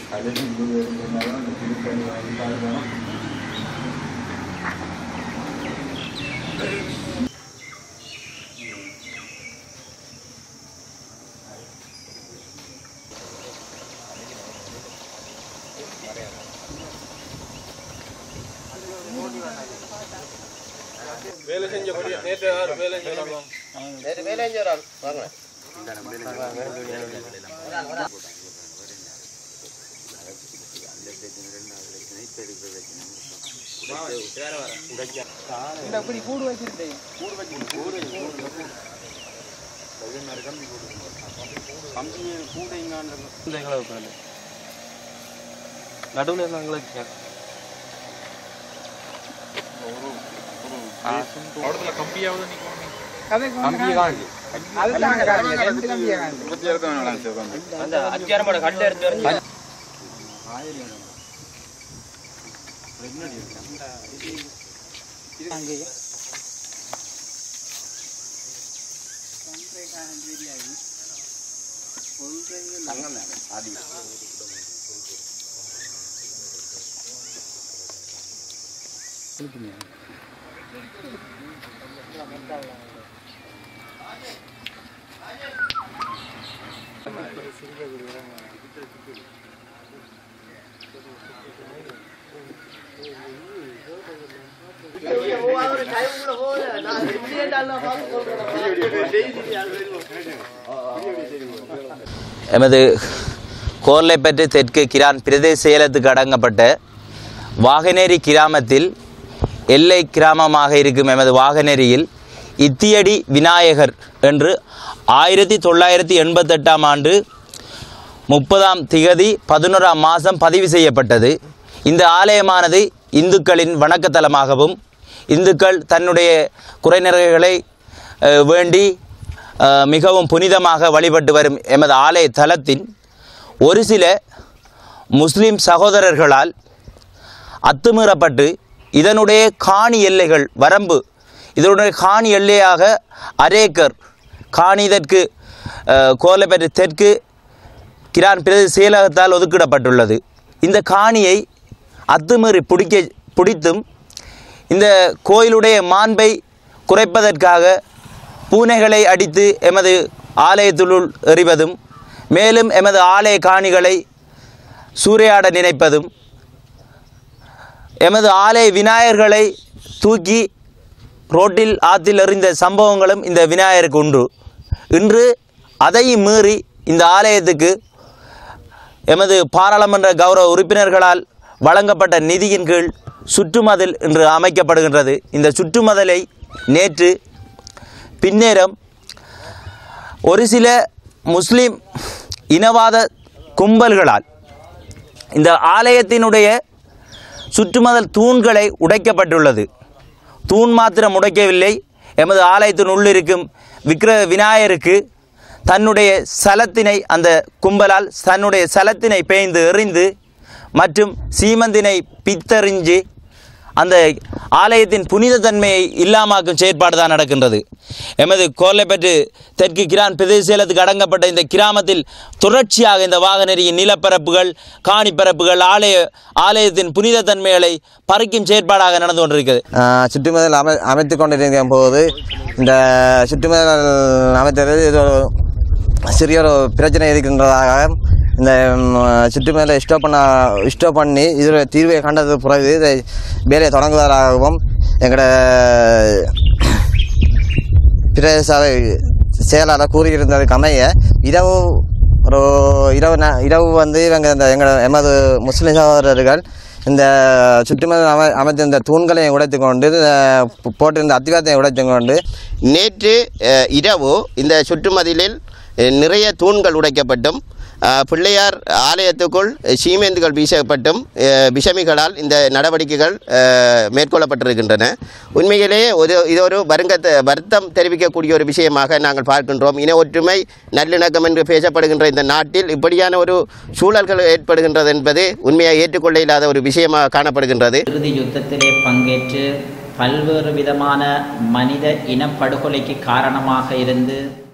அதில் இருபது இருந்தாலும் அந்த திருப்பணி வாங்கி பார்க்கணும் வேலை செஞ்ச நேற்று யார் வேலை செஞ்சாங்க நடுவில் நாங்களே அவடத்துல கம்பியாவது கம்பியை காண்டி இருபத்தி ஏழு வேணாம் சார் அந்த அத்தியாரமோட கண்டு எடுத்து வரைஞ்சு எமது கோர்லைப்பற்று தெற்கு கிரான் பிரதேச செயலத்துக்கு அடங்கப்பட்ட வாகனேரி கிராமத்தில் எல்லை கிராமமாக இருக்கும் எமது வாகனேரியில் இத்தியடி விநாயகர் என்று ஆயிரத்தி தொள்ளாயிரத்தி எண்பத்தெட்டாம் ஆண்டு முப்பதாம் திகதி பதினோராம் மாதம் பதிவு செய்யப்பட்டது இந்த ஆலயமானது இந்துக்களின் வணக்கத்தலமாகவும் இந்துக்கள் தன்னுடைய குறைநிறைகளை அஹ், வேண்டி அஹ், மிகவும் புனிதமாக வழிபட்டு வரும் எமது ஆலய தலத்தின் ஒரு சில முஸ்லிம் சகோதரர்களால் அத்துமீறப்பட்டு இதனுடைய காணி எல்லைகள் வரம்பு இதனுடைய காணி எல்லையாக அரேக்கர் காணி இதற்கு அஹ், கோலப்பேட்டை தெற்கு கிரான் பிரதேச செயலகத்தால் ஒதுக்கிடப்பட்டுள்ளது இந்த காணியை அத்துமீறி பிடிக்க பிடித்தும் இந்த கோயிலுடைய மாண்பை குறைப்பதற்காக பூனைகளை அடித்து எமது ஆலயத்தினுள் எறிவதும் மேலும் எமது ஆலய காணிகளை சூறையாட நினைப்பதும் எமது ஆலய விநாயகர்களை தூக்கி ரோட்டில் ஆற்றில் எறிந்த சம்பவங்களும் இந்த விநாயகருக்கு உண்டு இன்று அதையும் மீறி இந்த ஆலயத்துக்கு எமது பாராளுமன்ற கௌரவ உறுப்பினர்களால் வழங்கப்பட்ட நிதியின் கீழ் சுற்றுமதில் இன்று அமைக்கப்படுகின்றது இந்த சுற்றுமதிலை நேற்று பின்னேரம் ஒரு சில முஸ்லிம் இனவாத கும்பல்களால் இந்த ஆலயத்தினுடைய சுற்றுமதல் தூண்களை உடைக்கப்பட்டுள்ளது தூண் மாத்திரம் உடைக்கவில்லை எமது ஆலயத்தின் உள்ளிருக்கும் விக்கிர விநாயகருக்கு தன்னுடைய சலத்தினை அந்த கும்பலால் தன்னுடைய சலத்தினை பேய்ந்து எறிந்து மற்றும் சீமந்தினை பித்தறிஞ்சு அந்த ஆலயத்தின் புனித தன்மையை இல்லாமாக்கும் செயற்பாடு தான் நடக்கின்றது எமது கோர்லைப்பற்று தெற்கு கிரான் பிரதேச செயலத்துக்கு அடங்கப்பட்ட இந்த கிராமத்தில் தொடர்ச்சியாக இந்த வாகனரியின் நிலப்பரப்புகள் காணிப்பரப்புகள் ஆலய ஆலயத்தின் புனித தன்மைகளை பறிக்கும் செயற்பாடாக நடந்து கொண்டிருக்கிறது ஆஹ் சுற்றுமதில் அமை அமைத்து கொண்டிருக்கும் போது இந்த சுற்றுமதில் அமைத்தது இது ஒரு சிறிய ஒரு பிரச்சனை இருக்கின்றதாக இந்த சுற்றுமதில் ஸ்டாப் பண்ண ஸ்டாப் பண்ணி இதில் தீர்வை கண்டது பிறகு இதை வேலையை தொடங்குவதாகவும் எங்களோட பிரதேச சபை செயலாளர் கூறியிருந்ததுக்கு அமைய இரவு ஒரு இரவு ந- இரவு வந்து இவங்க இந்த எங்கள் எமது முஸ்லிம் சகோதரர்கள் இந்த சுற்றுமதில் அமை அமைத்திருந்த தூண்களையும் உடைத்து கொண்டு அஹ், போ- போட்டிருந்த அத்திவாரத்தையும் உடைத்து கொண்டு நேற்று அஹ், இரவு இந்த சுற்றுமதிலில் அஹ், நிறைய தூண்கள் உடைக்கப்பட்டும் அஹ், பிள்ளையார் ஆலயத்துக்குள் சீமேந்துகள் வீசப்பட்டும் அஹ், விஷமிகளால் இந்த நடவடிக்கைகள் அஹ், மேற்கொள்ளப்பட்டிருக்கின்றன உண்மையிலேயே ஒரு இது ஒரு வருங்கத்தை வருத்தம் தெரிவிக்கக்கூடிய ஒரு விஷயமாக நாங்கள் பார்க்கின்றோம் இன ஒற்றுமை நல்லிணக்கம் என்று பேசப்படுகின்ற இந்த நாட்டில் இப்படியான ஒரு சூழல்கள் ஏற்படுகின்றது என்பது உண்மையாக ஏற்றுக்கொள்ள இல்லாத ஒரு விஷயமாக காணப்படுகின்றது இறுதி யுத்தத்திலே பங்கேற்று பல்வேறு விதமான மனித இனப்படுகொலைக்கு காரணமாக இருந்து